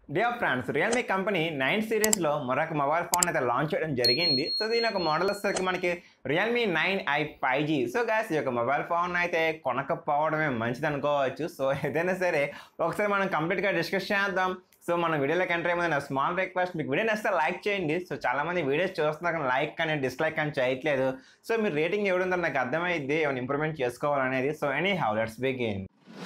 dear friends Realme company nine సిరీస్లో మరొక mobile phone అయితే లాంచ్ చేయడం జరిగింది సో దీని ఒక మోడల్ వచ్చేసరికి మనకి Realme nine I five G so guys ఈ యొక్క మొబైల్ ఫోన్ అయితే కొనకపోవడమే మంచిది అనుకోవచ్చు సో ఏదైనా సరే ఒకసారి మనం కంప్లీట్గా డిస్కస్ చేద్దాం సో మన వీడియోలోకి ఎంటర్ అయ్యే నా స్మాల్ రిక్వెస్ట్ మీకు వీడియో నచ్చితే లైక్ చేయండి సో చాలా మంది వీడియోస్ చూస్తున్నారు కానీ లైక్ కానీ డిస్లైక్ కానీ చేయట్లేదు సో మీరు రేటింగ్ ఎవడుందో నాకు అర్థమైంది ఏమైనా ఇంప్రూవ్మెంట్ చేసుకోవాలనేది so anyhow let's begin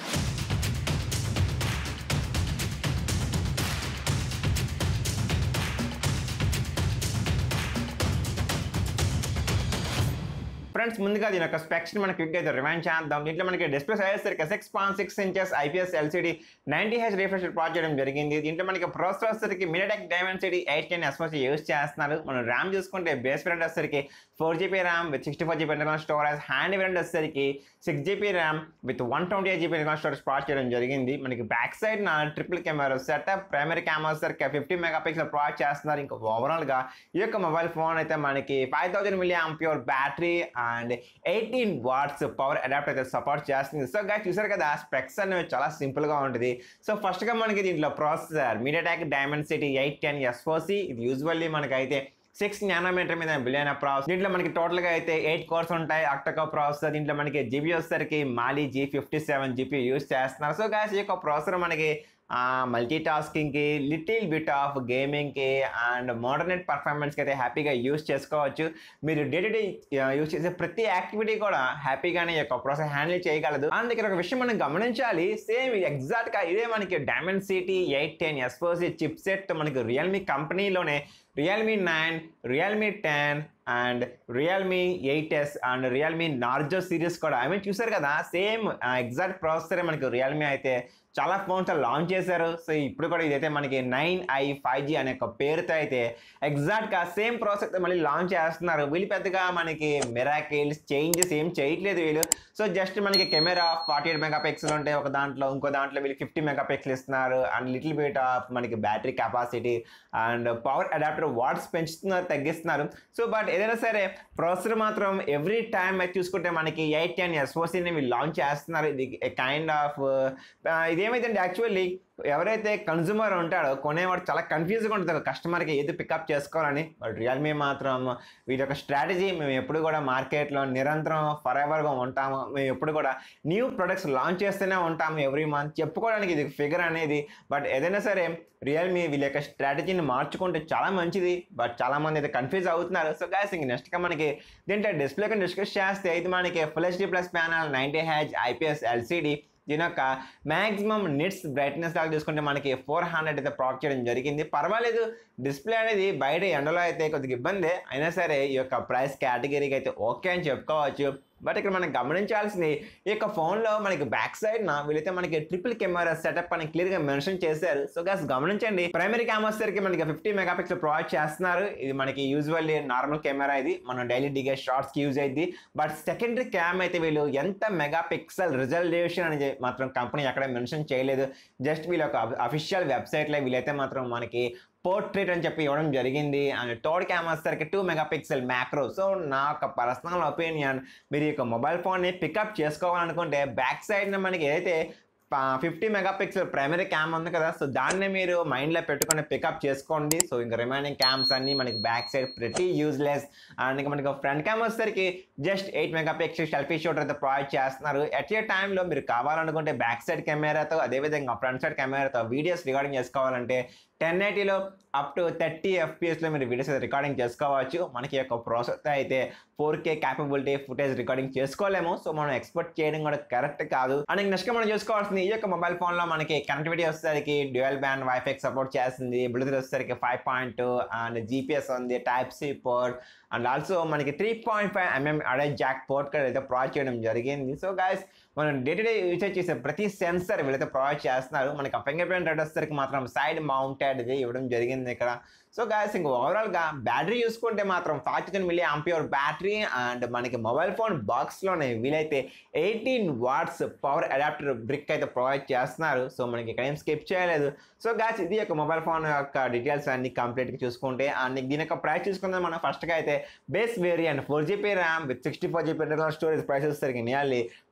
friends ముందుగా దీని యొక్క స్పెక్స్ మనకి క్విక్ అయితే రిమైండ్ చేద్దాం దీంట్లో మనకి డిస్ప్లే సైజ్ సరికి six point six inches IPS LCD ninety H refresh project చేయడం జరిగింది దీంట్లో మనకి ప్రాసెసర్ వచ్చేసరికి మినిటెక్ డైమెన్సిటీ ఎయిట్ టెన్ ఎస్మోసి యూస్ చేస్తున్నారు మనం ర్యామ్ చూసుకుంటే బేస్ వేరియంట్ వచ్చేసరికి four GB RAM with sixty four GB internal storage hand variant వచ్చేసరికి six GB RAM with one twenty eight GB internal storage project చేయడం జరిగింది మనకి బ్యాక్ సైడ్ నా triple camera setup primary camera వచ్చేసరికి fifty megapixel project చేస్తున్నారు ఇంకా ఓవరాల్గా ఈ యొక్క మొబైల్ ఫోన్ అయితే మనకి five thousand milliampere battery and eighteen watts power adapt అయితే సపోర్ట్ చేస్తుంది సో గా చూసారు కదా స్పెక్స్ అనేవి చాలా సింపుల్గా ఉంటుంది సో ఫస్ట్గా మనకి దీంట్లో processor MediaTek diamond city eight ten SoC ఇది యూజువల్లీ మనకైతే సిక్స్ నానోమీటర్ మీద బిలియన్ ప్రాసెస్ దీంట్లో మనకి టోటల్గా అయితే ఎయిట్ కోర్స్ ఉంటాయి అక్టకో ప్రాసెసర్ దీంట్లో మనకి జీబీ వచ్చేసరికి Mali G fifty seven GP use చేస్తున్నారు సో గాస్ ఈ యొక్క ప్రాసెసర్ మనకి మల్టీ టాస్కింగ్కి లిటిల్ బిట్ ఆఫ్ గేమింగ్కి అండ్ మోడర్నెట్ పర్ఫార్మెన్స్కి అయితే హ్యాపీగా యూస్ చేసుకోవచ్చు మీరు డే టు డే యూస్ చేసే ప్రతి యాక్టివిటీ కూడా హ్యాపీగానే ఈ యొక్క ప్రాసెస్ హ్యాండిల్ చేయగలదు అండ్ ఇక్కడ ఒక విషయం మనం గమనించాలి సేమ్ ఎగ్జాక్ట్గా ఇదే మనకి డైమండ్ సిటీ ఎయిట్ టెన్ ఎస్పోసి చిప్ సెట్ మనకి రియల్మీ కంపెనీలోనే Realme nine Realme ten and Realme eight S and Realme Narzo series కూడా ఐ మీన్ చూసారు కదా సేమ్ ఎగ్జాక్ట్ ప్రాసెసరే మనకి రియల్మీ అయితే చాలా ఫోన్స్ లాంచ్ చేశారు సో ఇప్పుడు కూడా ఇదైతే మనకి నైన్ ఐ ఫైవ్ జీ అనే ఒక పేరుతో అయితే ఎగ్జాక్ట్గా సేమ్ ప్రాసెస్ మళ్ళీ లాంచ్ చేస్తున్నారు వీళ్ళు పెద్దగా మనకి మెరాకిల్స్ చేంజెస్ ఏం చేయట్లేదు వీళ్ళు సో జస్ట్ మనకి camera forty eight megapixel ఉంటాయి ఒక దాంట్లో ఇంకో దాంట్లో వీళ్ళు ఫిఫ్టీ మెగా పిక్సెల్ ఇస్తున్నారు అండ్ లిటిల్ బిట్ ఆఫ్ మనకి battery capacity and power adapter watts పెంచుతున్నారు తగ్గిస్తున్నారు సో బట్ ఏదైనా సరే ప్రాసెసర్ మాత్రం ఎవ్రీ టైం అయితే చూసుకుంటే మనకి ఎయిట్ టెన్ ఎస్ఓసీని వీళ్ళు లాంచ్ చేస్తున్నారు ఇది కైండ్ ఆఫ్ ఇదేమైందంటే యాక్చువల్లీ ఎవరైతే కన్జ్యూమర్ ఉంటాడో కొనేవాడు చాలా కన్ఫ్యూజ్గా ఉంటుంది కస్టమర్కి ఏది పికప్ చేసుకోవాలని బట్ రియల్మీ మాత్రం వీటి యొక్క స్ట్రాటజీ మేము ఎప్పుడు కూడా మార్కెట్లో నిరంతరం ఫర్ ఎవర్గా ఉంటాము మేము ఎప్పుడు కూడా న్యూ ప్రొడక్ట్స్ లాంచ్ చేస్తూనే ఉంటాము ఎవ్రీ మంత్ చెప్పుకోవడానికి ఇది ఫిగర్ అనేది బట్ ఏదైనా సరే రియల్మీ వీళ్ళ యొక్క స్ట్రాటజీని మార్చుకుంటే చాలా మంచిది బట్ చాలామంది అయితే కన్ఫ్యూజ్ అవుతున్నారు సో గాయస్ ఇంక నెక్స్ట్గా మనకి దీంట్లో డిస్ప్లే డిస్కస్ చేస్తే ఇది మనకి full HD plus panel ninety H IPS LCD దీని యొక్క మ్యాక్సిమం నిట్స్ బ్రైట్నెస్ దాకా చూసుకుంటే మనకి ఫోర్ హండ్రెడ్ అయితే ప్రాక్ చేయడం జరిగింది పర్వాలేదు డిస్ప్లే అనేది బయట ఎండలో అయితే కొద్దిగా ఇబ్బంది అయినా సరే ఈ యొక్క ప్రైస్ కేటగిరీకి అయితే ఓకే అని చెప్పుకోవచ్చు బట్ ఇక్కడ మనం గమనించాల్సింది ఈ యొక్క ఫోన్లో మనకి బ్యాక్ సైడ్ నా వీళ్ళైతే మనకి ట్రిపుల్ కెమెరా సెటప్ అని క్లియర్గా మెన్షన్ చేశారు సో గాస్ గమనించండి ప్రైమరీ కెమెరా సరికి మనకి ఫిఫ్టీ మెగా పిక్సెల్ ప్రొవైడ్ చేస్తున్నారు ఇది మనకి యూజువల్లీ నార్మల్ కెమెరా ఇది మనం డైలీ దిగే షార్ట్స్కి యూజ్ అయింది బట్ సెకండరీ క్యామ్ అయితే వీళ్ళు ఎంత మెగా పిక్సెల్ రిజల్యూషన్ అనేది మాత్రం కంపెనీ ఎక్కడ మెన్షన్ చేయలేదు జస్ట్ వీళ్ళ యొక్క అఫీషియల్ వెబ్సైట్లో వీళ్ళైతే మాత్రం మనకి పోర్ట్రేట్ అని చెప్పి ఇవ్వడం జరిగింది అండ్ థర్డ్ కెమెరా సరికి two megapixel macro so నా యొక్క పర్సనల్ ఒపీనియన్ మీరు ఈ యొక్క మొబైల్ ఫోన్ని పికప్ చేసుకోవాలనుకుంటే బ్యాక్ సైడ్న మనకి ఏదైతే fifty megapixel primary cam ఉంది కదా సో దాన్ని మీరు మైండ్లో పెట్టుకొని పికప్ చేసుకోండి సో ఇంకా రిమైనింగ్ క్యామ్స్ అన్ని మనకి బ్యాక్ సైడ్ ప్రతి యూజ్లెస్ అండ్ ఇంకా మనకి ఫ్రంట్ క్యామ్ వచ్చేసరికి just eight megapixel selfie shooter అయితే ప్రొవైడ్ చేస్తున్నారు ఎట్ ఏ టైంలో మీరు కావాలనుకుంటే బ్యాక్ సైడ్ కెమెరాతో అదేవిధంగా ఫ్రంట్ సైడ్ కెమెరాతో వీడియోస్ రికార్డింగ్ చేసుకోవాలంటే టెన్ ఎయిటీలో అప్ టు థర్టీ ఎఫ్పిఎస్లో మీరు వీడియోస్ రికార్డింగ్ చేసుకోవచ్చు మనకి యొక్క ప్రాసెస్ అయితే four K capability footage recording చేసుకోలేము సో మనం ఎక్స్పెక్ట్ చేయడం కూడా కరెక్ట్ కాదు అండ్ నెక్స్ట్ మనం చూసుకోవాల్సింది ఈ యొక్క మొబైల్ ఫోన్లో మనకి కనెక్టివిటీ వచ్చేసరికి డ్యూయల్ బ్యాండ్ వైఫై సపోర్ట్ చేస్తుంది బ్లూటూత్ వచ్చేసరికి ఫైవ్ పాయింట్ అండ్ జీపీఎస్ ఉంది type C port and also మనకి three point five mm audio jack port కూడా అయితే ప్రొవైడ్ చేయడం జరిగింది సో గాయస్ మనం డే టు డే యూజ్ చేసే ప్రతి సెన్సర్ వీళ్ళైతే ప్రొవైడ్ చేస్తున్నారు మనకి ఫింగర్ ప్రింట్ రెడ్ వచ్చేసరికి మాత్రం సైడ్ మౌంటెడ్ ఇది ఇవ్వడం జరిగింది ఇక్కడ సో గాయస్ ఇంకా ఓవరాల్గా బ్యాటరీ చూసుకుంటే మాత్రం forty thousand milliampere battery and మనకి మొబైల్ ఫోన్ బాక్స్లోనే వీలైతే eighteen watts power adapter brick అయితే ప్రొవైడ్ చేస్తున్నారు సో మనకి ఇక్కడ ఏం స్కిప్ చేయలేదు సో గాయస్ ఇది యొక్క మొబైల్ ఫోన్ యొక్క డీటెయిల్స్ అన్ని కంప్లీట్గా చూసుకుంటే అండ్ దీని యొక్క ప్రైస్ చూసుకుంటే మనం ఫస్ట్గా అయితే base variant four GB RAM with sixty four GB internal storage price వచ్చేసరికి నియర్లీ పదిహేను వేల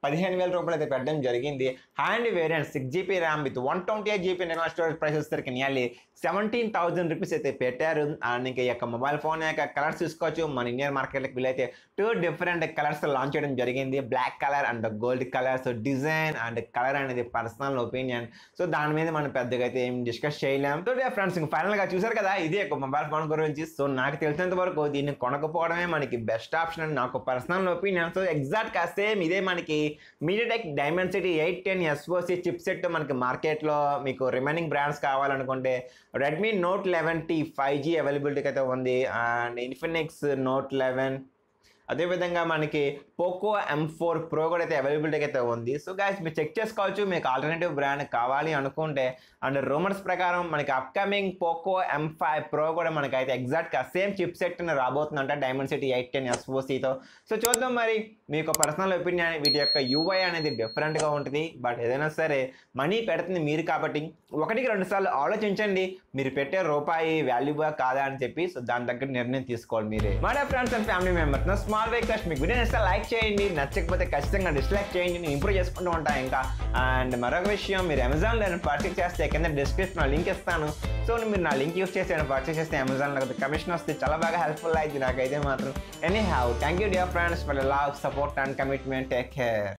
వేల రూపాయలు అయితే పెట్టడం జరిగింది hand variant six GB RAM with one twenty eight GB internal storage price వచ్చేసరికి నియర్లీ సెవెంటీన్ థౌసండ్ రూపీస్ అయితే పెట్టారు అండ్ ఇంకా ఈ యొక్క మొబైల్ ఫోన్ యొక్క కలర్స్ చూసుకోవచ్చు మన ఇండియన్ మార్కెట్కి వీలైతే టూ డిఫరెంట్ కలర్స్ లాంచ్ చేయడం జరిగింది black colour and gold colour so design and colour అనేది పర్సనల్ ఒపీనియన్ సో దాని మీద మనం పెద్దగా అయితే ఏం డిస్కస్ చేయలేం సో ఫ్రెండ్స్ ఇంకా ఫైనల్గా చూసారు కదా ఇదే ఒక మొబైల్ ఫోన్ గురించి సో నాకు తెలిసినంత వరకు దీన్ని కొనకపోవడమే మనకి బెస్ట్ ఆప్షన్ అని నాకు పర్సనల్ ఒపీనియన్ సో ఎగ్జాక్ట్గా సేమ్ ఇదే మనకి MediaTek Dimensity eight ten SoC chipset మనకి మార్కెట్లో మీకు రిమైనింగ్ బ్రాండ్స్ కావాలనుకుంటే Redmi Note eleven T five G అవైలబిలిటీకి అయితే ఉంది అండ్ ఇన్ఫినిక్స్ నోట్ లెవెన్ అదేవిధంగా మనకి పోకో ఎం ఫోర్ ప్రో కూడా అయితే అవైలబిలిటీకి అయితే ఉంది సో గాయస్ మీరు చెక్ చేసుకోవచ్చు మీకు ఆల్టర్నేటివ్ బ్రాండ్ కావాలి అనుకుంటే అండ్ రూమర్స్ ప్రకారం మనకి upcoming Poco M five Pro కూడా మనకి అయితే ఎగ్జాక్ట్గా సేమ్ చిప్ సెట్ రాబోతుందంట డైమండ్ సిటీ ఎయిట్ టెన్ ఎస్ఓసీతో సో చూద్దాం మరి మీకు పర్సనల్ ఒపీనియన్ వీటి యొక్క యూఐ అనేది డిఫరెంట్గా ఉంటుంది బట్ ఏదైనా సరే మనీ పెడుతుంది మీరు కాబట్టి ఒకటికి రెండు సార్లు ఆలోచించండి మీరు పెట్టే రూపాయి వాల్యూబా కాదా అని చెప్పి సో దాని దగ్గర నిర్ణయం తీసుకోవాలి మీరే మన ఫ్రెండ్స్ అండ్ ఫ్యామిలీ మెంబర్స్ నా స్మాల్ వెహికల్స్ మీకు వీడియో నచ్చితే లైక్ చేయండి నచ్చకపోతే ఖచ్చితంగా డిస్లైక్ చేయండి నేను ఇంప్రూవ్ చేసుకుంటూ ఉంటాను ఇంకా అండ్ మరొక విషయం మీరు అమెజాన్లో నేను పర్చేస్ చేస్తే కింద డిస్క్రిప్షన్ లింక్ ఇస్తాను సో మీరు నా లింక్ యూస్ చేసి పర్చేస్ చేస్తే అమెజాన్లో కమిషన్ వస్తే చాలా బాగా హెల్ప్ఫుల్ అయింది నాకైతే మాత్రం anyhow thank you dear friends for love support and commitment take care